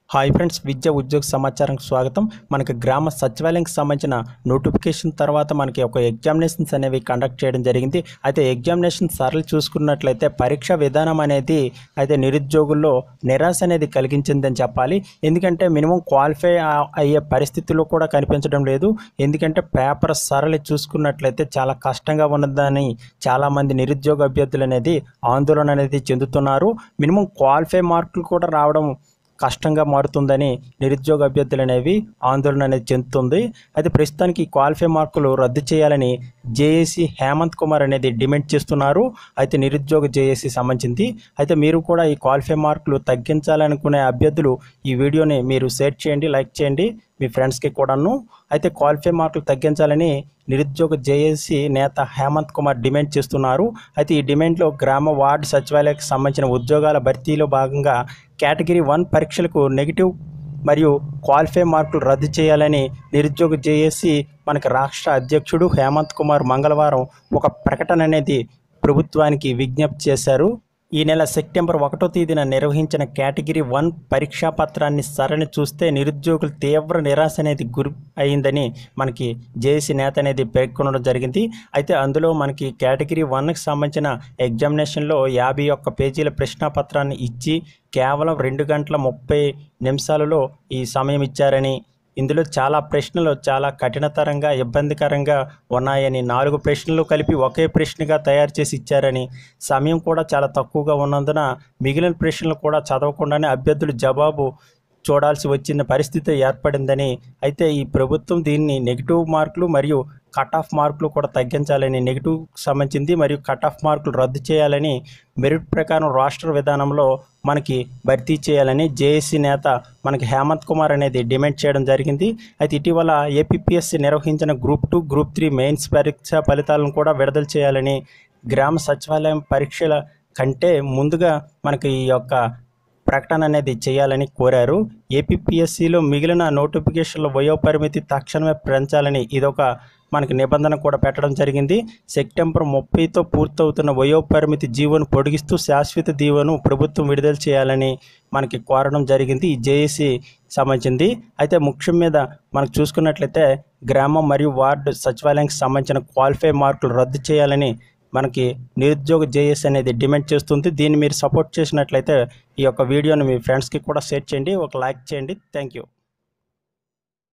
hi friends విద్య ఉద్యోగ సమాచారానికి స్వాగతం మనకి గ్రామ సచివాలయంకి సంబంధించిన నోటిఫికేషన్ తర్వాత మనకి ఒక ఎగ్జామినేషన్స్ అనేవి కండక్ట్ చేయడం జరిగింది అయితే ఎగ్జామినేషన్ సరళి చూసుకున్నట్లయితే పరీక్ష విధానం అనేది అయితే నిరుద్యోగుల్లో నిరాశ అనేది కలిగించిందని చెప్పాలి ఎందుకంటే మినిమం క్వాలిఫై ఆ- అయ్యే పరిస్థితుల్లో కూడా కనిపించడం లేదు ఎందుకంటే పేపర్ సరళి చూసుకున్నట్లయితే చాలా కష్టంగా ఉన్నదని చాలామంది నిరుద్యోగ అభ్యర్థులు అనేది ఆందోళన అనేది చెందుతున్నారు మినిమం క్వాలిఫై మార్కులు కూడా రావడం కష్టంగా మారుతుందని నిరుద్యోగ అభ్యర్థులు అనేవి ఆందోళన అనేది చెందుతుంది అయితే ప్రస్తుతానికి ఈ క్వాలిఫై మార్కులు రద్దు చేయాలని జేఏసీ హేమంత్ కుమార్ అనేది డిమాండ్ చేస్తున్నారు అయితే నిరుద్యోగ జేఏసీ సంబంధించింది అయితే మీరు కూడా ఈ క్వాలిఫై మార్కులు తగ్గించాలనుకునే అభ్యర్థులు ఈ వీడియోని మీరు షేర్ చేయండి లైక్ చేయండి మీ ఫ్రెండ్స్కి కూడాను అయితే క్వాలిఫై మార్కులు తగ్గించాలని నిరుద్యోగ జేఏసీ నేత హేమంత్ కుమార్ డిమాండ్ చేస్తున్నారు అయితే ఈ డిమాండ్లో గ్రామ వార్డు సచివాలయానికి సంబంధించిన ఉద్యోగాల భర్తీలో భాగంగా కేటగిరీ వన్ పరీక్షలకు నెగిటివ్ మరియు క్వాలిఫై మార్కులు రద్దు చేయాలని నిరుద్యోగ జేఏసీ మనకి రాష్ట్ర అధ్యక్షుడు హేమంత్ కుమార్ మంగళవారం ఒక ప్రకటన అనేది ప్రభుత్వానికి విజ్ఞప్తి చేశారు ఈ నెల సెప్టెంబర్ ఒకటో తేదీన నిర్వహించిన కేటగిరీ వన్ పరీక్షా పత్రాన్ని సరళి చూస్తే నిరుద్యోగులు తీవ్ర నిరాశ అనేది గురి అయిందని మనకి జేఏసీ నేత అనేది పేర్కొనడం జరిగింది అయితే అందులో మనకి కేటగిరీ వన్కి సంబంధించిన ఎగ్జామినేషన్లో యాభై ఒక్క పేజీల ప్రశ్నాపత్రాన్ని ఇచ్చి కేవలం రెండు గంటల ముప్పై నిమిషాలలో ఈ సమయం ఇచ్చారని ఇందులో చాలా ప్రశ్నలు చాలా కఠినతరంగా ఇబ్బందికరంగా ఉన్నాయని నాలుగు ప్రశ్నలు కలిపి ఒకే ప్రశ్నగా తయారు చేసి ఇచ్చారని సమయం కూడా చాలా తక్కువగా ఉన్నందున మిగిలిన ప్రశ్నలు కూడా చదవకుండానే అభ్యర్థులు జవాబు చూడాల్సి వచ్చిన పరిస్థితి ఏర్పడిందని అయితే ఈ ప్రభుత్వం దీన్ని నెగిటివ్ మార్కులు మరియు కట్ ఆఫ్ మార్కులు కూడా తగ్గించాలని నెగిటివ్ సంబంధించింది మరియు కట్ ఆఫ్ మార్కులు రద్దు చేయాలని మెరిట్ ప్రకారం రాష్ట్ర విధానంలో మనకి భర్తీ చేయాలని జేఏసీ నేత మనకి హేమంత్ కుమార్ అనేది డిమాండ్ చేయడం జరిగింది అయితే ఇటీవల ఏపీపీఎస్సీ నిర్వహించిన group two group three mains పరీక్ష ఫలితాలను కూడా విడుదల చేయాలని గ్రామ సచివాలయం పరీక్షల కంటే ముందుగా మనకి ఈ యొక్క ప్రకటన అనేది చేయాలని కోరారు ఏపీపీఎస్సీలో మిగిలిన నోటిఫికేషన్ల వయోపరిమితి తక్షణమే పెంచాలని ఇదొక మనకి నిబంధన కూడా పెట్టడం జరిగింది సెప్టెంబర్ ముప్పైతో పూర్తవుతున్న వయోపరిమితి జీవోను పొడిగిస్తూ శాశ్వత దీవెను ప్రభుత్వం విడుదల చేయాలని మనకి కోరడం జరిగింది ఈ జేఏసీ సంబంధించింది అయితే ముఖ్యం మీద మనకు చూసుకున్నట్లయితే గ్రామం మరియు వార్డు సచివాలయానికి సంబంధించిన క్వాలిఫై మార్కులు రద్దు చేయాలని మనకి నిరుద్యోగ జేఎస్ అనేది డిమాండ్ చేస్తుంది దీన్ని మీరు సపోర్ట్ చేసినట్లయితే ఈ యొక్క వీడియోని మీ ఫ్రెండ్స్కి కూడా షేర్ చేయండి ఒక లైక్ చేయండి థ్యాంక్ యూ